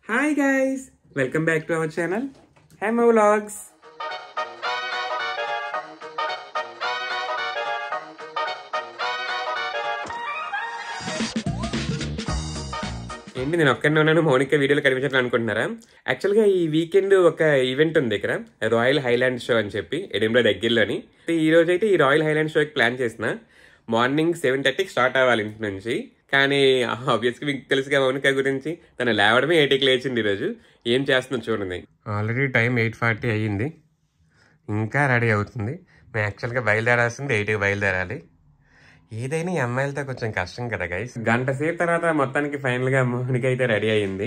Hi guys welcome back to our channel Hema vlogs ఏంటి నేను ఒక్కనే ఉన్నాను మౌనిక వీడియోలో కనిపించాలని అనుకుంటున్నారా యాక్చువల్గా ఈ వీకెండ్ ఒక ఈవెంట్ ఉంది ఇక్కడ రాయల్ హైలాండ్ షో అని చెప్పి ఎడింబ్రా దగ్గరలోని ఈ రోజు అయితే ఈ రాయల్ హైలాండ్ షోకి ప్లాన్ చేసిన మార్నింగ్ సెవెన్ థర్టీకి స్టార్ట్ అవ్వాలి ఇంటి నుంచి కానీ ఆబ్వియస్గా మీకు తెలుసుగా మౌనిక గురించి తను లేవడమే ఎయిట్కి లేచింది ఈరోజు ఏం చేస్తుందో చూడండి ఆల్రెడీ టైం ఎయిట్ ఫార్టీ అయ్యింది ఇంకా రెడీ అవుతుంది మేము యాక్చువల్గా బయలుదేరాల్సింది ఎయిట్కి బయలుదేరాలి ఏదైనా ఈ అమ్మాయిలతో కొంచెం కష్టం కదా గైస్ గంట సేపు తర్వాత మొత్తానికి ఫైనల్ గా మోహనికి అయితే రెడీ అయ్యింది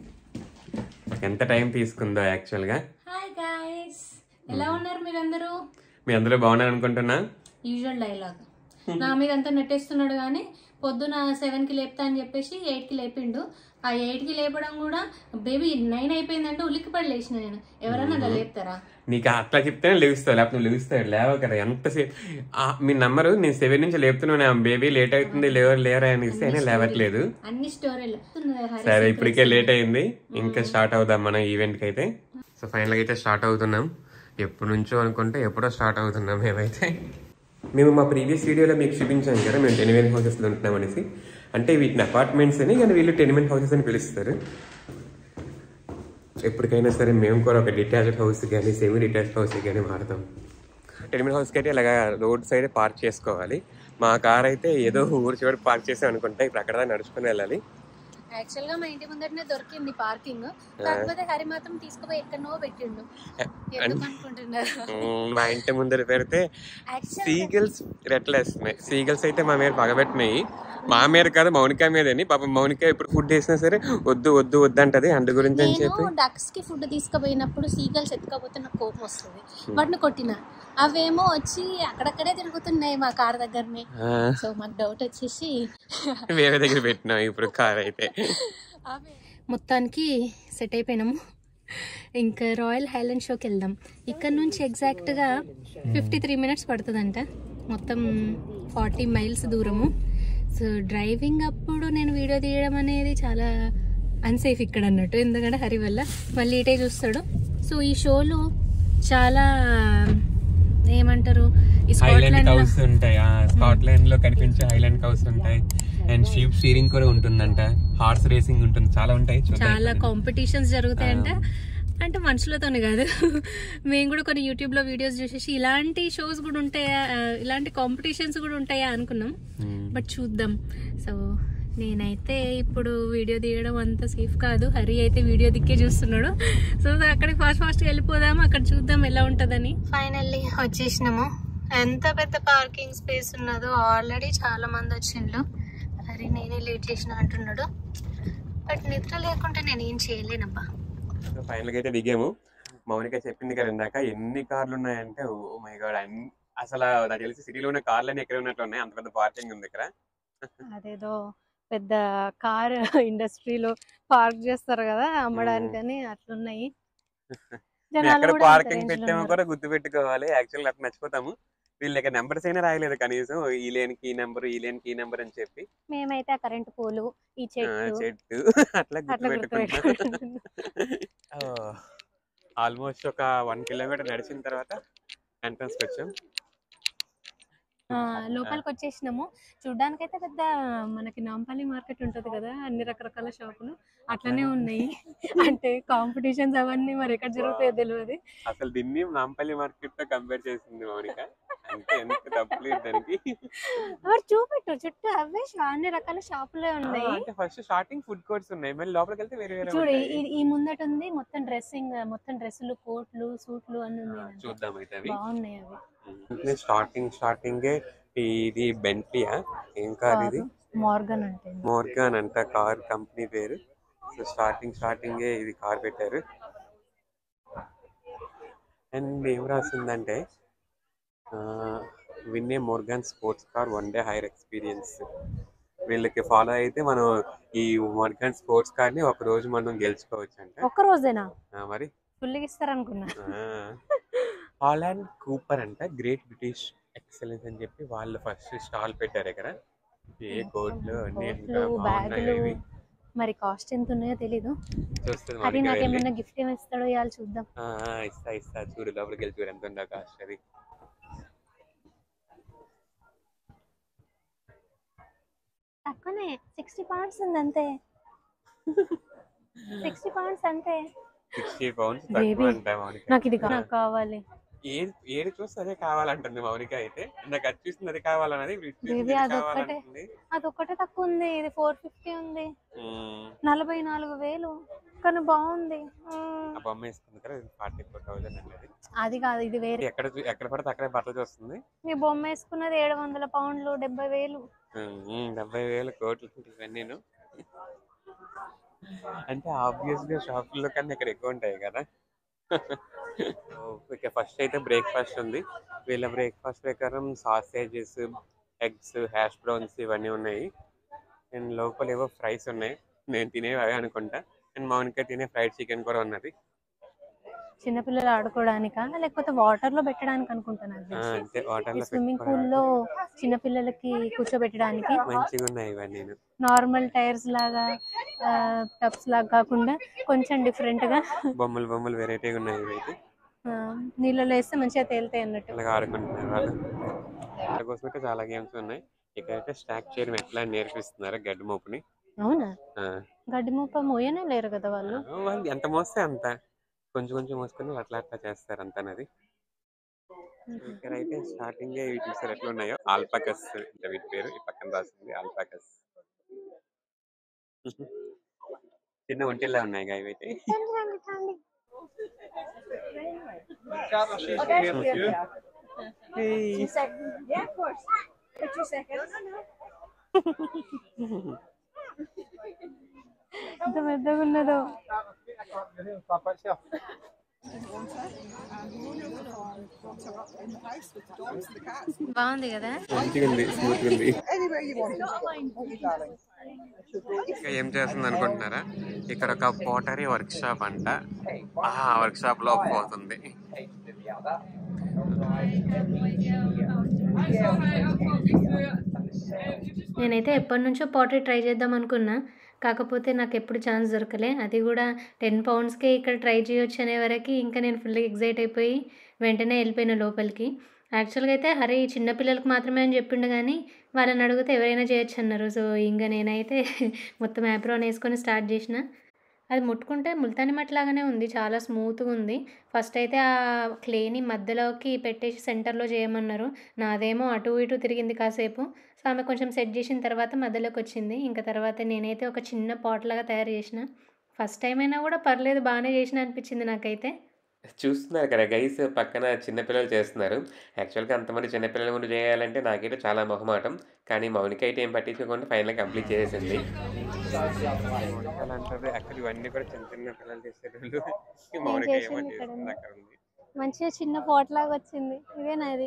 ఎంత టైం తీసుకుందో యాక్చువల్ గా హాయ్ గాయ్స్ ఎలా ఉన్నారు మీరందరూ మీ అందరూ బాగున్నారు అనుకుంటున్నా యూజువల్ డైలాగ్ నా మీద అంతా నెట్టేస్తున్నాడు కానీ పొద్దున సెవెన్ కి లేపుతా అని చెప్పేసి ఎయిట్ కి లేపిండు ఆ ఎయిట్ కి లేపడం కూడా బేబీ నైన్ అయిపోయిందంటే ఉలిక్కిపడి లేచిన నేను ఎవరన్నా అలా లేపుతారా నీకు అట్లా చెప్తేనే లేస్తావు లేకపోతే నువ్వు లేస్తావు లేవు కదా ఎంతసేపు ఆ, మీ నంబరు నేను సెవెన్ నుంచి లేపుతున్నాను బేబీ లేట్ అవుతుంది లేవరు లేరా అని ఇస్తే అయినా లేవట్లేదు అన్ని స్టోరీలు సరే ఇప్పటికే లేట్ అయింది ఇంకా స్టార్ట్ అవుదాం మన ఈవెంట్ కి అయితే సో ఫైనల్ అయితే స్టార్ట్ అవుతున్నాం ఎప్పటి నుంచో అనుకుంటే ఎప్పుడో స్టార్ట్ అవుతున్నాం మేమైతే మేము మా ప్రీవియస్ వీడియోలో మీకు చూపించాం కదా మేము టెనిమెంట్ హౌసెస్లో ఉంటున్నాం అనేసి అంటే వీటిని అపార్ట్మెంట్స్ అని కానీ వీళ్ళు టెనిమెంట్ హౌసెస్ అని పిలుస్తారు ఎప్పటికైనా సరే మేము కూడా ఒక డిటాచ్డ్ హౌస్ కానీ సెమీ డిటాచ్డ్ హౌస్ కానీ మారుతాం టెనిమెంట్ హౌస్కి అయితే ఇలాగా రోడ్ సైడ్ పార్క్ చేసుకోవాలి మా కార్ అయితే ఏదో ఊరు చివరి పార్క్ చేసాం అనుకుంటా ఇప్పుడు అక్కడ దాకా నడుచుకుని వెళ్ళాలి యాక్చువల్ గా మా ఇంటి ముందరనే దొరికింది పార్కింగ్ కాకపోతే హరి మాత్రం తీసుకుపోయి ఎక్కడనో పెట్టిండు ఎందుకు అనుకుంటున్నారు మ్మ్, మా ఇంటి ముందర పెడితే యాక్చువల్ సీగల్స్ రెట్లేస్తున్నాయి సీగల్స్ అయితే మా మీద పగబెట్టినాయి మా మీద కాదు మౌనిక మీదని పాపం మౌనిక ఇప్పుడు ఫుడ్ వేసినా సరే వద్దు వద్దు వద్దు అంటది అందు గురించి అని చెప్పి నేను డక్స్ కి ఫుడ్ తీసుకుపోయినప్పుడు సీగల్స్ ఎత్తుకపోతే నాకు కోపం వస్తుంది వాటిని కొట్టిన అవేమో వచ్చి అక్కడక్కడే తిరుగుతున్నాయి మా కార్ దగ్గరనే ఆ, సో మాకు డౌట్ వచ్చేసి వేరే దగ్గర పెట్టినాం ఇప్పుడు కార్ అయితే మొత్తానికి సెట్ అయిపోయినాము ఇంకా రాయల్ హైలాండ్ షోకి వెళ్దాం ఇక్కడ నుంచి ఎగ్జాక్ట్గా ఫిఫ్టీ త్రీ మినిట్స్ పడుతుందంట మొత్తం ఫార్టీ మైల్స్ దూరము సో డ్రైవింగ్ అప్పుడు నేను వీడియో తీయడం అనేది చాలా అన్సేఫ్ ఇక్కడ అన్నట్టు ఎందుకంటే హరి వల్ల మళ్ళీ ఇటే చూస్తాడు సో ఈ షోలు చాలా ఏమంటారు ఈ హైలాండ్ స్కాట్లాండ్ కౌస్ ఉంటాయి స్కాట్లాండ్ లో కనిపించే హైలాండ్ కౌస్ ఉంటాయి అండ్ షీప్ స్టీరింగ్ కూడా ఉంటుందంట హార్స్ రేసింగ్ ఉంటుంది చాలా ఉంటాయి చూద్దాం చాలా ఇప్పుడు. కాంపిటీషన్స్ జరుగుతాయంట అంటే మనుషులతోనే కాదు మేము కూడా కొన్ని యూట్యూబ్ లో వీడియోస్ చూసేసి ఇలాంటి షోస్ కూడా ఉంటాయా ఆ, ఇలాంటి కాంపిటీషన్స్ కూడా ఉంటాయా అనుకున్నాం మ్మ్. బట్ చూద్దాం సో నేనైతే ఇప్పుడు వీడియో తీయడం అంత సేఫ్ కాదు హరి అయితే వీడియో దిక్కే చూస్తున్నాడు సో అక్కడికి ఫాస్ట్ ఫాస్ట్ వెళ్ళిపోదాం అక్కడ చూద్దాం ఎలా ఉంటుందని ఫైనల్లీ వచ్చేసినాము ఎంత పెద్ద పార్కింగ్ స్పేస్ ఉన్నదో ఆల్రెడీ చాలా మంది వచ్చిండ్రు హరి నేనే లేట్ చేసిన అంటున్నాడు బట్ నిద్ర లేకుంటే నేను ఏం చేయలేనబ్బా ఫైనల్ గా అయితే దిగాము మౌనిక చెప్పింది కదా ఇందాక ఎన్ని కార్లు ఉన్నాయంటే ఓ మై గాడ్ అన్ని అసలు నాకు తెలిసి సిటీలో ఉన్న కార్లన్నీ ఎక్కడ ఉన్నట్లు ఉన్నాయి అంత పెద్ద పార్కింగ్ ఉంది ఇక్కడ అదేదో పెద్ద కార్ ఇండస్ట్రీలో పార్క్ చేస్తారు కదా అమ్మడానికని అట్లున్నాయి మేము జనాలు ఎక్కడ కూడా అంత పార్కింగ్ range లో పెట్టామో ఉన్నారు. కూడా గుర్తు పెట్టుకోవాలి యాక్చువల్ అట్లా మర్చిపోతాము వీళ్ళు ఇక్కడ నెంబర్స్ అయినా రాయలేదు కనీసం ఈ లేన్ కి నెంబర్ ఈ లేన్ కి నెంబర్ అని చెప్పి మేమైతే ఆ కరెంట్ పోలు ఈ ఆ, చెట్టు చెట్టు అట్లా గుర్తు అట్లా పెట్టుకుంటున్నాం ఆల్మోస్ట్ ఒక వన్ కిలోమీటర్ నడిచిన తర్వాత ఎంట్రన్స్ వచ్చాం ఆ, లోపలికి వచ్చేసినాము చూడ్డానికైతే పెద్ద మనకి నాంపల్లి మార్కెట్ ఉంటది కదా అన్ని రకరకాల షాపులు అట్లనే ఉన్నాయి అంటే కాంపిటీషన్స్ అవన్నీ మరి ఎక్కడ జరుగుతాయో తెలియదు అసలు దీన్ని నాంపల్లి మార్కెట్ తో కంపేర్ చేసింది మౌనిక అంటే ఎంత తప్పులేదు దానికి మరి చూపెట్టు చుట్టూ అవే షా- అన్ని రకాల షాపులే ఆ, ఉన్నాయి అంటే ఫస్ట్ స్టార్టింగ్ ఫుడ్ కోర్ట్స్ ఉన్నాయి మళ్ళీ లోపలికి వెళ్తే వేరే వేరే చూడు ఉంటాయి. ఈ- ఈ ముందట ఉంది మొత్తం డ్రెస్సింగ్ మొత్తం డ్రెస్సులు కోట్లు సూట్లు అన్ని ఆ, ఉన్నాయి చూద్దాం అయితే అవి బాగున్నాయి అవి స్టార్టింగ్ స్టార్టింగ్ ఇది బెంట్లీయా ఏం కార్ ఇది మార్గన్ అంటే మోర్గాన్ అంట కార్ కంపెనీ పేరు సో స్టార్టింగ్ స్టార్టింగ్ ఇది కార్ పెట్టారు అండ్ ఏం రాసిందంటే విన్నే Morgan sports car one day hire experience వీళ్ళకి ఫాలో అయితే మనం ఈ మోర్గాన్ స్పోర్ట్స్ కార్ ని ఒక రోజు మనం గెలుచుకోవచ్చు అంట ఒక్క రోజేనా ఆ, మరి ఫుల్ ఇస్తారనుకున్నా హాలాండ్ కూపర్ అంట గ్రేట్ బ్రిటిష్ ఎక్సలెన్స్ అని చెప్పి వాళ్ళు ఫస్ట్ స్టాల్ పెట్టారు ఇక్కడ ఏ కోట్లు అన్ని ఎంత కోట్లు, బాగున్నాయి బ్యాగులు. ఇవి మరి కాస్ట్ ఎంత ఉన్నాయో తెలీదు చూస్తుంది అది మౌనిక వెళ్ళి. నాకేమన్నా గిఫ్ట్ ఏమి ఇస్తాడో ఇవ్వాలి చూద్దాం ఆ, ఆ, ఇస్తా ఇస్తా చూడు లోపలికి వెళ్ళి చూడు ఎంత ఉందో కాస్ట్ అది తక్కువనే సిక్స్టీ పౌండ్స్ ఉంది అంతే సిక్స్టీ పౌండ్స్ అంతే సిక్స్టీ పౌండ్స్ Baby. తక్కువ అంట మౌనిక నాకు ఇది కా- నాకు కావాలి ఏది ఏది చూస్తే అదే కావాలంటుంది మౌనిక అయితే నాకు అది చూస్తుంది అది కావాలన్నది ఇప్పుడు ఇది చూస్తుంది Baby, ఇది అదొక్కటే. కావాలంటుంది అది ఒక్కటే తక్కువ ఉంది ఇది ఫోర్ ఫిఫ్టీ ఉంది ఉమ్, నలభై నాలుగు వేలు కానీ బాగుంది మ్మ్. ఆ బొమ్మ వేసుకుంది కదా ఫార్టీ ఫోర్ థౌసండ్ అనేది అది కాదు ఇది వేరే ఎక్కడ చూ- ఎక్కడ పడితే అక్కడే బట్టలు చూస్తుంది మీ బొమ్మ వేసుకున్నది ఏడు వందల పౌండ్లు డెబ్బై వేలు ఉమ్, ఉమ్, డెబ్బై వేలు కోట్లు ఇవన్నీ అంటే ఆబ్వియస్ గా షాపుల్లో కన్నా ఇక్కడ ఎక్కువ ఉంటాయి కదా ఇక ఫస్ట్ అయితే బ్రేక్ఫాస్ట్ ఉంది వీళ్ళ బ్రేక్ఫాస్ట్ ప్రకారం సాసేజెస్ ఎగ్స్ హ్యాష్ బ్రౌన్స్ ఇవన్నీ ఉన్నాయి అండ్ లోపల ఏవో ఫ్రైస్ ఉన్నాయి నేను తినేవి అవే అనుకుంటా అండ్ మౌనిక తినే ఫ్రైడ్ చికెన్ కూడా ఉన్నది చిన్నపిల్లలు ఆడుకోవడానికా లేకపోతే వాటర్ లో పెట్టడానికి అనుకుంటున్నాను ఆ, అంతే వాటర్ లో స్విమ్మింగ్ పూల్ లో చిన్నపిల్లలకి కూర్చోబెట్టడానికి మంచిగా ఉన్నాయి ఇవన్నీ నార్మల్ టైర్స్ లాగా టబ్స్ లాగా కాకుండా కొంచెం డిఫరెంట్ గా బొమ్మలు బొమ్మలు వెరైటీగా ఉన్నాయి ఇవైతే ఆ, నీళ్ళలో వేస్తే మంచిగా తేలుతాయి అన్నట్టు అలాగా ఆడుకుంటున్నారు వాళ్ళు వాళ్ళ కోసం అయితే చాలా గేమ్స్ ఉన్నాయి ఇక్కడైతే స్టాక్ చేయడం ఎట్లా అని నేర్పిస్తున్నారు గడ్డి మోపుని అవునా ఆ, గడ్డి ముప్ప మోయనే లేరు కదా వాళ్ళు వాళ్ళు ఎంత మోస్తే అంత కొంచెం కొంచెం మోసుకొని అట్లా అట్లా చేస్తారు అంత అనేది ఇక్కడైతే స్టార్టింగ్ ఇవి చూసారు ఎట్లా ఉన్నాయో ఆల్పాకస్ అంటే వీటి పేరు ఈ పక్కన రాసింది ఆల్పాకస్ చిన్న ఒంటిలా ఉన్నాయి గా ఇవైతే Hey. Yeah, of course. For two seconds. ఎంత పెద్దగా ఉన్నదో బాగుంది కదా మంచిగా ఉంది స్మూత్ ఉంది Anywhere you want. Okay, darling. ఇంకా ఏం చేస్తుంది అనుకుంటున్నారా ఇక్కడ ఒక పోటరీ వర్క్ షాప్ అంట ఆ వర్క్ షాప్ లో పోతుంది నేనైతే ఎప్పటి నుంచో పాటరీ ట్రై చేద్దాం అనుకున్నా కాకపోతే నాకు ఎప్పుడు ఛాన్స్ దొరకలే అది కూడా టెన్ పౌండ్స్కే ఇక్కడ ట్రై చేయొచ్చు అనే వరకు ఇంకా నేను ఫుల్ ఎగ్జైట్ అయిపోయి వెంటనే వెళ్ళిపోయిన లోపలికి యాక్చువల్గా అయితే హరి చిన్నపిల్లలకు మాత్రమే అని చెప్పిండు కానీ వాళ్ళని అడిగితే ఎవరైనా చేయొచ్చు అన్నారు సో ఇంకా నేనైతే మొత్తం యాప్రాన్ వేసుకొని స్టార్ట్ చేసిన అది ముట్టుకుంటే ముల్తాని మట్టి ఉంది చాలా స్మూత్గా ఉంది ఫస్ట్ అయితే ఆ క్లేని మధ్యలోకి పెట్టేసి సెంటర్లో చేయమన్నారు నాదేమో అటు ఇటు తిరిగింది కాసేపు సో ఆమె కొంచెం సెట్ చేసిన తర్వాత మధ్యలోకి వచ్చింది ఇంకా తర్వాత నేనైతే ఒక చిన్న పాట్ లాగా తయారు చేసిన ఫస్ట్ టైం అయినా కూడా పర్లేదు బాగానే చేసిన అనిపించింది నాకైతే చూస్తున్నారు కదా గైస్ పక్కన చిన్నపిల్లలు చేస్తున్నారు యాక్చువల్గా అంతమంది చిన్నపిల్లల ముందు చేయాలంటే నాకైతే చాలా మొహమాటం కానీ మౌనిక అయితే ఏం పట్టించుకోకుండా ఫైనల్ కంప్లీట్ చేసేసింది అంటారు అక్కడ ఇవన్నీ కూడా చిన్న చిన్న పిల్లలు చేసేటోళ్ళు మౌనిక ఏమో చేసింది ఇక్కడ చేస్తుంది అక్కడ ఉంది మంచిగా చిన్న పాట్ లాగా వచ్చింది ఇదే నాది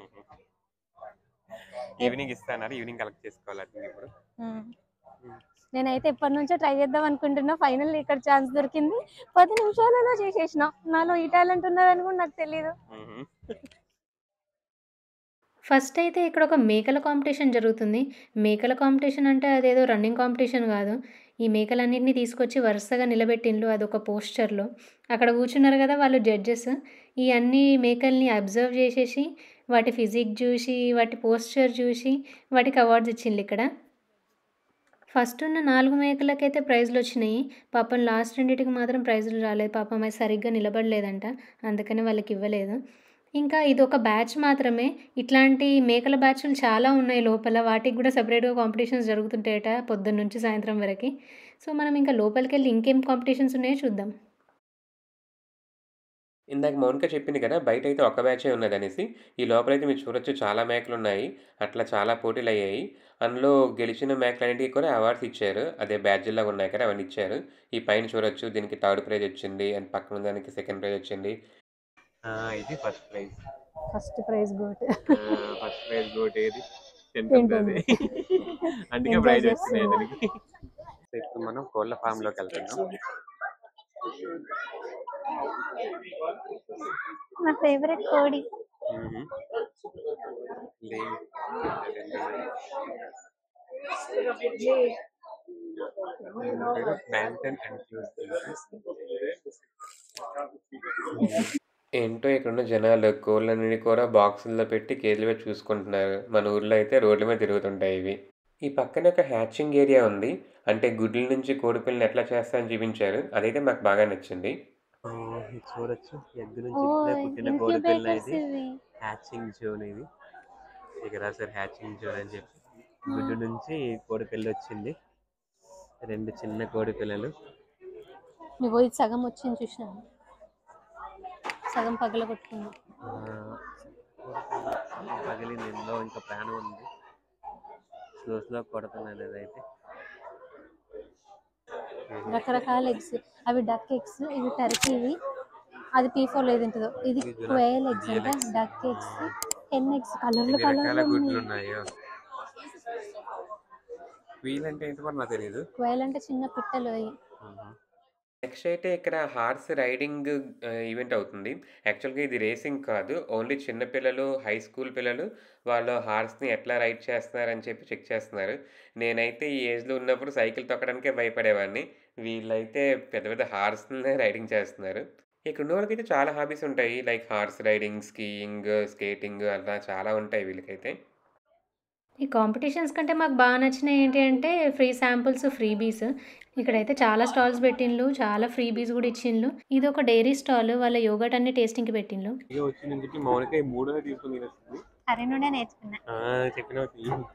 ఈవినింగ్ ఇస్తాన్నారు ఈవినింగ్ కలెక్ట్ చేసుకోవాలి అది ఇప్పుడు నేనైతే ఎప్పటి నుంచో ట్రై చేద్దాం అనుకుంటున్నా ఫైనల్ ఇక్కడ ఛాన్స్ దొరికింది పది నిమిషాలలో చేసేసిన నాలో ఈ టాలెంట్ ఉన్నదని కూడా నాకు తెలియదు ఫస్ట్ అయితే ఇక్కడ ఒక మేకల కాంపిటీషన్ జరుగుతుంది మేకల కాంపిటీషన్ అంటే అదేదో రన్నింగ్ కాంపిటీషన్ కాదు ఈ మేకలన్నింటినీ తీసుకొచ్చి వరుసగా నిలబెట్టిండ్రు అదొక పోస్టర్లో అక్కడ కూర్చున్నారు కదా వాళ్ళు జడ్జెస్ ఈ అన్ని మేకల్ని అబ్జర్వ్ చేసేసి వాటి ఫిజిక్ చూసి వాటి పోస్చర్ చూసి వాటికి అవార్డ్స్ ఇచ్చిండ్రు ఇక్కడ ఫస్ట్ ఉన్న నాలుగు మేకలకైతే ప్రైజ్లు వచ్చినాయి పాపం లాస్ట్ రెండింటికి మాత్రం ప్రైజ్లు రాలేదు పాపం అవి సరిగ్గా నిలబడలేదంట అందుకని వాళ్ళకి ఇవ్వలేదు ఇంకా ఇది ఒక బ్యాచ్ మాత్రమే ఇట్లాంటి మేకల బ్యాచ్లు చాలా ఉన్నాయి లోపల వాటికి కూడా సపరేట్గా కాంపిటీషన్స్ జరుగుతుంటాయట పొద్దున్న నుంచి సాయంత్రం వరకు సో మనం ఇంకా లోపలికి వెళ్ళి ఇంకేం కాంపిటీషన్స్ ఉన్నాయో చూద్దాం ఇందాక మౌనిక చెప్పింది కదా బయట అయితే ఒక బ్యాచే ఉన్నది అనేసి ఈ లోపలైతే మీరు చూడొచ్చు చాలా మేకలు ఉన్నాయి అట్లా చాలా పోటీలు అయ్యాయి అందులో గెలిచిన మేకలన్నిటికీ కూడా అవార్డ్స్ ఇచ్చారు అదే బ్యాడ్జిల్లాగా ఉన్నాయి కదా అవన్నీ ఇచ్చారు ఈ పైన చూడొచ్చు దీనికి థర్డ్ ప్రైజ్ వచ్చింది అండ్ పక్కన దానికి సెకండ్ ప్రైజ్ వచ్చింది ఇది first prize first prize goat first prize goat ఏది తింటుంది. అందుకే Enjoy ప్రైజ్ చేస్తుంది. వచ్చినాయి దానికి సో ఇప్పుడు మనం కోళ్ళ ఫామ్ లోకి వెళ్తున్నాం నా ఫేవరెట్ కోడి మ్మ్. లే- బ్యాంటన్ ఏంటో ఇక్కడున్న జనాలు కోళ్ళని కూడా బాక్సుల్లో పెట్టి కేజీల మీద చూసుకుంటున్నారు మన ఊర్లో అయితే రోడ్ల మీద తిరుగుతుంటాయి ఇవి ఈ పక్కన ఒక హ్యాచింగ్ ఏరియా ఉంది అంటే గుడ్ల నుంచి కోడిపిల్లని ఎట్లా చేస్తారని చూపించారు అదైతే మాకు బాగా నచ్చింది చూడొచ్చు ఎగ్గు నుంచి ఇప్పుడే పుట్టిన కోడిపిల్ల ఇది హ్యాచింగ్ జోన్ ఇది ఇక్కడ రాశారు హ్యాచింగ్ జోన్ అని చెప్పి గుడ్డు నుంచి కోడిపిల్ల వచ్చింది రెండు చిన్న కోడిపిల్లలు నువ్వు ఇది సగం వచ్చింది చూసినాను సగం పగల కొట్టుకుంది ఆ, పగిలింది ఇందులో ఇంకా ప్రాణం ఉంది స్లో స్లో కొడుతున్నాను ఇదైతే రకరకాల ఎగ్స్ అవి డక్ ఎగ్స్ ఇవి టర్కీవి అది పీ ఫోర్ లేదు ఉంటుందో ఇది క్వేల్ ఎగ్స్ అంటే డక్ ఎగ్స్ ఎన్ ఎగ్స్ కలర్లు ఎన్ని రకాల కలర్లు గుడ్లు ఉన్నాయో వీల్ అంటే ఏంటో కూడా నాకు తెలియదు క్వేల్ అంటే చిన్న పిట్టలు అవి నెక్స్ట్ అయితే ఇక్కడ హార్స్ రైడింగ్ ఈవెంట్ అవుతుంది యాక్చువల్గా ఇది రేసింగ్ కాదు ఓన్లీ చిన్న పిల్లలు హై స్కూల్ పిల్లలు వాళ్ళు హార్స్ని ఎట్లా రైడ్ చేస్తున్నారని చెప్పి చెక్ చేస్తున్నారు నేనైతే ఈ ఏజ్లో ఉన్నప్పుడు సైకిల్ తొక్కడానికే భయపడేవాడిని వీళ్ళైతే పెద్ద పెద్ద హార్స్ని రైడింగ్ చేస్తున్నారు ఇక్కడ ఉన్న వాళ్ళకైతే చాలా హాబీస్ ఉంటాయి like horse riding skiing skating అలా చాలా ఉంటాయి వీళ్ళకైతే ఈ కాంపిటీషన్స్ కంటే మాకు బాగా నచ్చినవి ఏంటి అంటే ఫ్రీ శాంపుల్స్ ఫ్రీ బీస్ ఇక్కడైతే చాలా స్టాల్స్ పెట్టిండ్లు చాలా ఫ్రీ బీస్ కూడా ఇచ్చిండ్లు ఇది ఒక డైరీ స్టాల్ వాళ్ళ యోగట్ అన్ని టేస్టింగ్కి పెట్టిండ్లు ఇక వచ్చిందని చెప్పి మౌనిక ఈ మూడోది తీసుకుని వస్తుంది అరే నుండే నేర్చుకున్నా చెప్పిన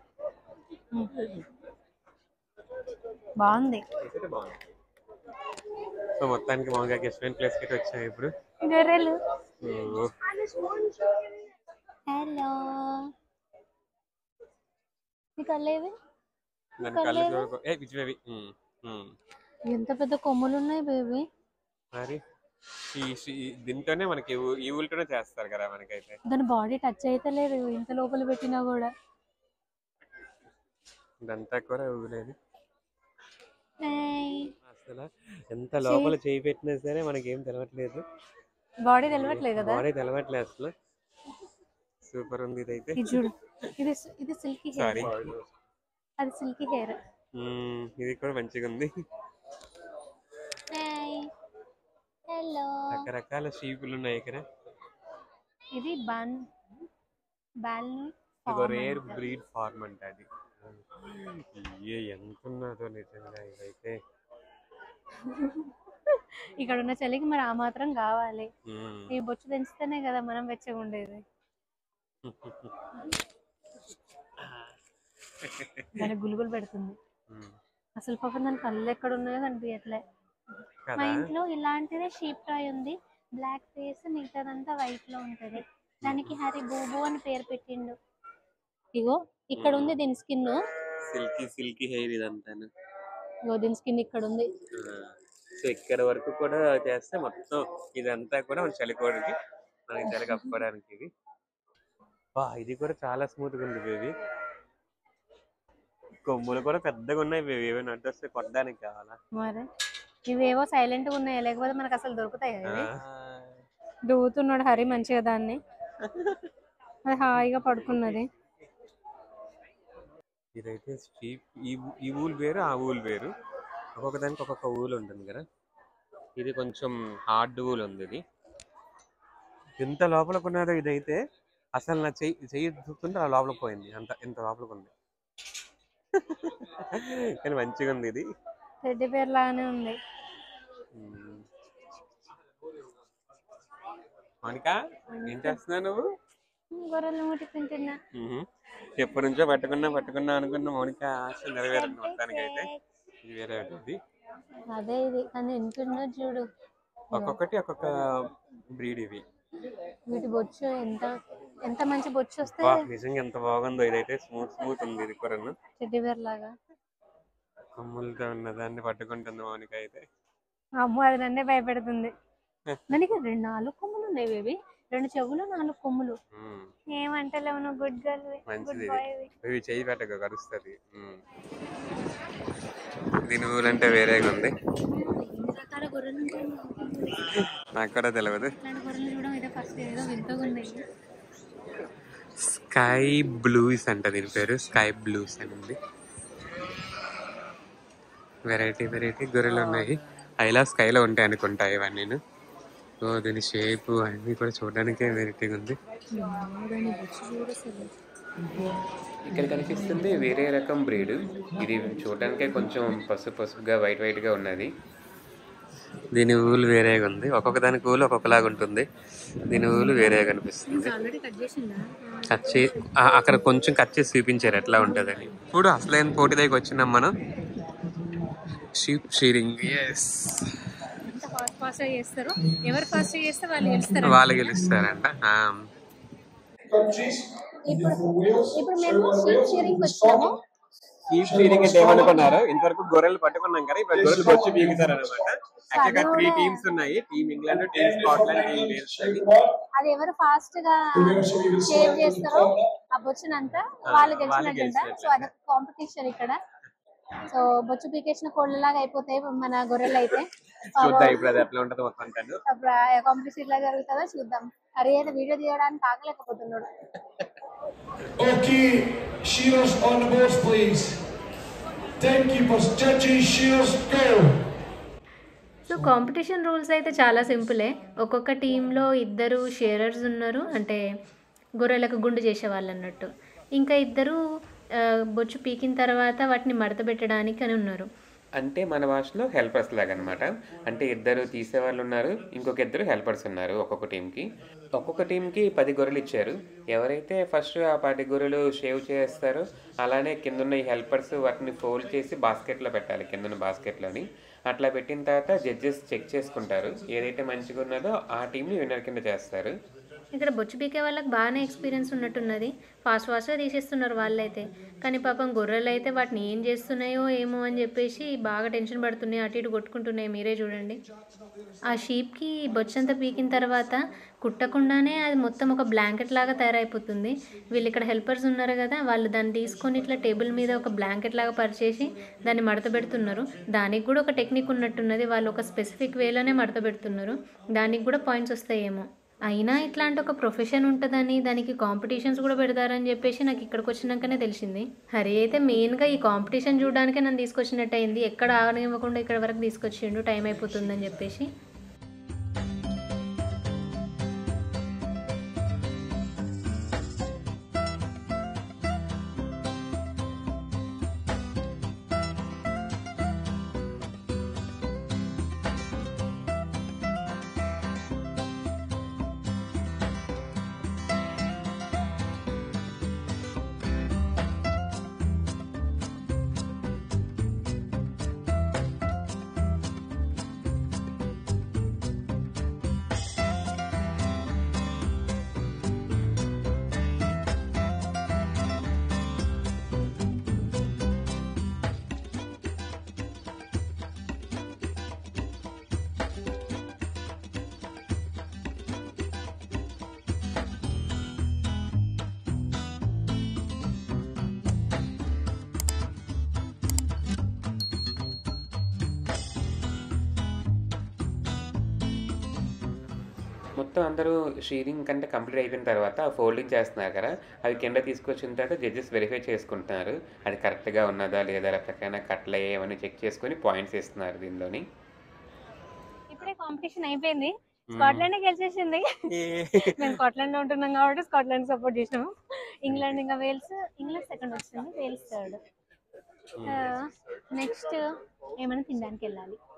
బాగుంది బాగుంది సో మొత్తానికి మౌనికకి ఇష్టమైన ప్లేస్కి అయితే వచ్చాయి ఇప్పుడు గొర్రెలు ఓ, హలో మీ కళ్ళేవి దాని కళ్ళు చూడకు- ఏ పిచ్చి బేబీ ఉమ్, ఉమ్. ఎంత పెద్ద కొమ్ములు ఉన్నాయి బేబీ మరి ఈ ఈ- దీంతోనే మనకి ఈ ఊ- ఈ ఊళ్ళతోనే చేస్తారు కదా మనకైతే దాని బాడీ టచ్ అయితే లేదు ఇంత లోపల పెట్టినా కూడా ఇదంతా కూడా ఊలేదు అసలు ఎంత లోపల చేయి పెట్టినా సరే మనకి ఏం తెలవట్లేదు బాడీ తెలవట్లేదు కదా బాడీ తెలవట్లేదు అసలు సూపర్ ఉంది ఇదైతే ఇది చూడు ఇది ఇది సిల్కీ హెయిర్ సారీ అది సిల్కీ హెయిర్ ఇది కూడా మంచిగా ఉంది హలో రకరకాల షీపులు ఉన్నాయి ఇక్కడ ఇది బాన్ బాల్ ఇది రేర్ బ్రీడ్ ఫార్మ్ అంట అది ఏ ఎంత ఉన్నదో నిజంగా ఇదైతే ఇక్కడ ఉన్న చలికి మరి ఆ మాత్రం కావాలి మ్మ్. ఈ బొచ్చు పెంచితేనే కదా మనం వెచ్చగా ఉండేది దాని గులుగులు పెడుతుంది మ్మ్. అసలు పాపం దాని కళ్ళు ఎక్కడ ఉన్నాయో కనిపించట్లే మా కదా ఇంట్లో ఇలాంటిదే షీప్ టాయ్ ఉంది బ్లాక్ ఫేస్ మిగతాదంతా వైట్ లో ఉంటది దానికి హరి బూబు అని పేరు పెట్టిండు ఇగో ఇక్కడ ఉంది దీని స్కిన్ సిల్కీ సిల్కీ హెయిర్ ఇదంతాను ఇగో దీని స్కిన్ ఇక్కడ ఉంది సో ఇక్కడ వరకు కూడా చేస్తే మొత్తం ఇదంతా కూడా మన చలికోడికి మనకి చలి కప్పుకోవడానికి ఇది వా ఇది కూడా చాలా స్మూత్ గా ఉంది బేబీ కొమ్ములు కూడా పెద్దగా ఉన్నాయి బేబీ ఏమైనా అడ్డు వస్తే కొట్టడానికి కావాలా మరి ఇవేవో సైలెంట్ గా ఉన్నాయి లేకపోతే మనకు అసలు దొరుకుతాయి కదా ఇవి? ఆ. దూవుతున్నాడు హరి మంచిగా దాన్ని అది హాయిగా పడుకున్నది ఇదైతే షీప్ ఈ ఊ- ఈ ఊలు వేరు ఆ ఊలు వేరు ఒక్కొక్క దానికి ఒక్కొక్క ఊలు ఉంటుంది కదా ఇది కొంచెం హార్డ్ ఊల్ ఉంది ఇది ఎంత లోపలికి ఉన్నదో ఇదైతే అసలు నా చెయ్యి చెయ్యి చూస్తుంటే ఆ లోపలికి పోయింది అంత ఇంత లోపలికి ఉంది కానీ మంచిగా ఉంది ఇది టెడ్డి పేరు లాగానే ఉంది మ్మ్. మౌనిక ఏం చేస్తున్నావు నువ్వు గొర్రెలు ముట్టి తింటున్నా మ్మ్. ఎప్పటి నుంచో పట్టుకున్నా పట్టుకున్నా అనుకున్న మౌనిక ఆశ నెరవేరింది మొత్తానికి అయితే ఇది వేరే ఇది అదే ఇది కానీ ఎంతుందో చూడు ఒక్కొక్కటి ఒక్కొక్క బ్రీడ్ ఇవి వీటి బొచ్చు ఎంత ఎంత మంచి బొచ్చు వస్తే వా నిజంగా ఎంత బాగుందో ఇదైతే స్మూత్ స్మూత్ ఉంది ఇది కూడా టెడ్డి పేరు లాగా కొమ్ములతో ఉన్న దాన్ని పట్టుకుంటుంది మౌనిక అయితే అమ్మో అది నన్నే భయపెడుతుంది దానికి రెండు నాలుగు కొమ్ములు ఉన్నాయి బేబీ రెండు చెవులు నాలుగు కొమ్ములు మ్మ్. ఏమంటలేవు నువ్వు గుడ్ గర్ల్ మంచిది గుడ్ ఇది. బాయ్ ఇవి చేయి పెట్టక కరుస్తుంది దీని ఊరంటే వేరేగా ఉంది ఎన్ని రకాల గొర్రెలు ఉంటాయి నాకు కూడా తెలియదు ఇట్లాంటి గొర్రెలు చూడడం ఇదే ఫస్ట్ ఏదో వింతగా ఉన్నాయి స్కై బ్లూస్ అంట దీని పేరు స్కై బ్లూస్ అని ఉంది వెరైటీ వెరైటీ గొర్రెలు ఉన్నాయి ఐలా స్కైలో ఉంటాయి అనుకుంటా ఇవన్నీ సో దీని షేప్ అన్నీ కూడా చూడడానికే వెరైటీగా ఉంది ఇక్కడ కనిపిస్తుంది వేరే రకం బ్రీడ్ ఇది చూడడానికే కొంచెం పసుపు పసుపుగా వైట్ వైట్ గా ఉన్నది దీని ఊలు వేరేగా ఉంది ఒక్కొక్క దానికి ఊలు ఒక్కొక్కలాగా ఉంటుంది దీని ఊలు వేరేగా కనిపిస్తుంది ఆల్రెడీ కట్ చేసిందా కట్ చే ఆ, అక్కడ కొంచెం కట్ చేసి చూపించారు ఎట్లా ఉంటుందని ఇప్పుడు అసలైన పోటీ దగ్గరికి వచ్చినాం మనం షీప్ షీరింగ్ ఎస్ ఎంత ఫాస్ట్ ఫాస్ట్ చేస్తారు ఎవరు ఫాస్ట్ చేస్తే వాళ్ళు గెలుస్తారు వాళ్ళు గెలుస్తారంట ఆ. ఇప్పుడు ఇప్పుడు మేము షీప్ షీరింగ్ వచ్చాము షీప్ షీరింగ్ అంటే ఏమనుకున్నారు ఇంతవరకు గొర్రెలు పట్టుకున్నాం కదా ఇప్పుడు గొర్రెలు బొచ్చు పీకుతారు అనమాట యాక్చువల్గా త్రీ టీమ్స్ ఉన్నాయి team England team Scotland team Wales అని అది ఎవరు ఫాస్ట్ గా షేవ్ చేస్తారో ఆ బొచ్చునంతా వాళ్ళు గెలిచినట్టుంట గెలిచినట్టు. సో అది కాంపిటీషన్ ఇక్కడ సో బొచ్చు పీకేసిన కోళ్ళలాగా అయిపోతాయి మన గొర్రెలు అయితే చూద్దాం ఇప్పుడు అది ఎట్లా ఉంటుందో మొత్తం అంటాను కాంపిటీషన్ ఇట్లా జరుగుతుందో చూద్దాం హరి అయితే వీడియో తీయడానికి ఆగలేకపోతున్నాడు Okay, shears on the boards, please. Timekeepers, judges, shears, go. So competition rules అయితే చాలా సింపులే ఒక్కొక్క టీంలో ఇద్దరు షేరర్స్ ఉన్నారు అంటే గొర్రెలకు గుండు చేసే వాళ్ళు అన్నట్టు ఇంకా ఇద్దరు ఆ, బొచ్చు పీకిన తర్వాత వాటిని మడత పెట్టడానికి అని ఉన్నారు అంటే మన భాషలో హెల్పర్స్ లాగా అనమాట అంటే ఇద్దరు తీసేవాళ్ళు ఉన్నారు ఇంకొక ఇద్దరు హెల్పర్స్ ఉన్నారు ఒక్కొక్క టీంకి ఒక్కొక్క టీంకి పది గొర్రెలు ఇచ్చారు ఎవరైతే ఫస్ట్ ఆ పది గొర్రెలు షేవ్ చేస్తారో అలానే కిందున్న ఈ హెల్పర్స్ వాటిని ఫోల్డ్ చేసి బాస్కెట్లో పెట్టాలి కిందున్న బాస్కెట్లోని అట్లా పెట్టిన తర్వాత జడ్జెస్ చెక్ చేసుకుంటారు ఏదైతే మంచిగా ఉన్నదో ఆ టీంని విన్నర్ కింద చేస్తారు ఇక్కడ బొచ్చు పీకే వాళ్ళకి బాగానే ఎక్స్పీరియన్స్ ఉన్నట్టున్నది ఫాస్ట్ ఫాస్ట్గా తీసేస్తున్నారు వాళ్ళైతే కానీ పాపం గొర్రెలు అయితే వాటిని ఏం చేస్తున్నాయో ఏమో అని చెప్పేసి బాగా టెన్షన్ పడుతున్నాయి అటు ఇటు కొట్టుకుంటున్నాయి మీరే చూడండి ఆ షీప్కి బొచ్చంతా పీకిన తర్వాత కుట్టకుండానే అది మొత్తం ఒక బ్లాంకెట్ లాగా తయారైపోతుంది వీళ్ళు ఇక్కడ హెల్పర్స్ ఉన్నారు కదా వాళ్ళు దాన్ని తీసుకొని ఇట్లా టేబుల్ మీద ఒక బ్లాంకెట్ లాగా పరిచేసి దాన్ని మడత పెడుతున్నారు దానికి కూడా ఒక టెక్నిక్ ఉన్నట్టున్నది వాళ్ళు ఒక స్పెసిఫిక్ వేలోనే మడత పెడుతున్నారు దానికి కూడా పాయింట్స్ వస్తాయేమో అయినా ఇట్లాంటి ఒక ప్రొఫెషన్ ఉంటుందని దానికి కాంపిటీషన్స్ కూడా పెడతారని చెప్పేసి నాకు ఇక్కడికి వచ్చినాకనే తెలిసింది హరి అయితే మెయిన్గా ఈ కాంపిటీషన్ చూడడానికే నన్ను తీసుకొచ్చినట్టు అయింది ఎక్కడ ఆగనివ్వకుండా ఇక్కడ వరకు తీసుకొచ్చిండు టైం అయిపోతుందని చెప్పేసి మొత్తం అందరూ షీరింగ్ కంటే కంప్లీట్ అయిపోయిన తర్వాత ఫోల్డింగ్ చేస్తున్నారు కదా అవి కింద తీసుకొచ్చిన తర్వాత జడ్జెస్ వెరిఫై చేసుకుంటున్నారు అది కరెక్ట్గా ఉన్నదా లేదా లేకపోతే కట్లు అయ్యేవని చెక్ చేసుకొని పాయింట్స్ ఇస్తున్నారు దీనిలోని ఇప్పుడే కాంపిటీషన్ అయిపోయింది స్కాట్లాండ్ గెలిచేసింది మేము స్కాట్లాండ్ లో ఉంటున్నాం కాబట్టి స్కాట్లాండ్ సపోర్ట్ చేసినాము ఇంగ్లాండ్ ఇంకా వేల్స్ ఇంగ్లాండ్ సెకండ్ వచ్చింది వేల్స్ థర్డ్ నెక్స్ట్ ఏమైనా తినడానికి వెళ్ళాలి